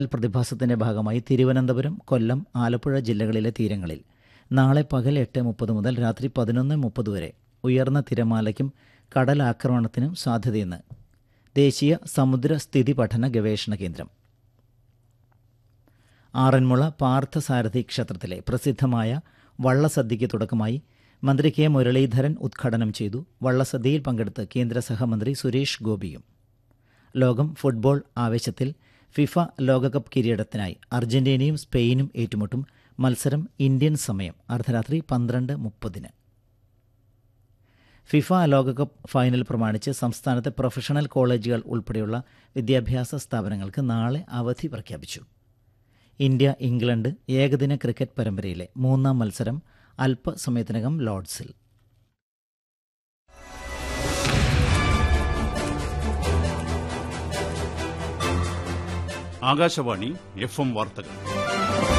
പ്രതിഭാസത്തിന്റെ ഭാഗമായി തിരുവനന്തപുരം കൊല്ലം ആലപ്പുഴ ജില്ലകളിലെ തീരങ്ങളിൽ നാളെ പകൽ എട്ട് മുപ്പത് മുതൽ രാത്രി പതിനൊന്ന് മുപ്പത് വരെ ഉയർന്ന തിരമാലയ്ക്കും കടലാക്രമണത്തിനും സാധ്യതയെന്ന് ദേശീയ സമുദ്ര സ്ഥിതി പഠന ഗവേഷണ കേന്ദ്രം ആറന്മുള പാർത്ഥസാരഥി ക്ഷേത്രത്തിലെ പ്രസിദ്ധമായ വള്ളസദ്യയ്ക്ക് തുടക്കമായി മന്ത്രി കെ മുരളീധരൻ ഉദ്ഘാടനം ചെയ്തു വള്ളസദ്യയിൽ പങ്കെടുത്ത് കേന്ദ്ര സഹമന്ത്രി സുരേഷ് ഗോപിയും ലോകം ഫുട്ബോൾ ആവേശത്തിൽ ഫിഫ ലോകകപ്പ് കിരീടത്തിനായി അർജന്റീനയും സ്പെയിനും ഏറ്റുമുട്ടും മത്സരം ഇന്ത്യൻ സമയം അർദ്ധരാത്രി പന്ത്രണ്ട് മുപ്പതിന് ഫിഫ ലോകകപ്പ് ഫൈനൽ പ്രമാണിച്ച് സംസ്ഥാനത്തെ പ്രൊഫഷണൽ കോളേജുകൾ ഉൾപ്പെടെയുള്ള വിദ്യാഭ്യാസ സ്ഥാപനങ്ങൾക്ക് നാളെ അവധി പ്രഖ്യാപിച്ചു ഇന്ത്യ ഇംഗ്ലണ്ട് ഏകദിന ക്രിക്കറ്റ് പരമ്പരയിലെ മൂന്നാം മത്സരം അല്പസമയത്തിനകം ലോർഡ്സിൽ ആകാശവാണി എഫ് എം വാർത്തകൾ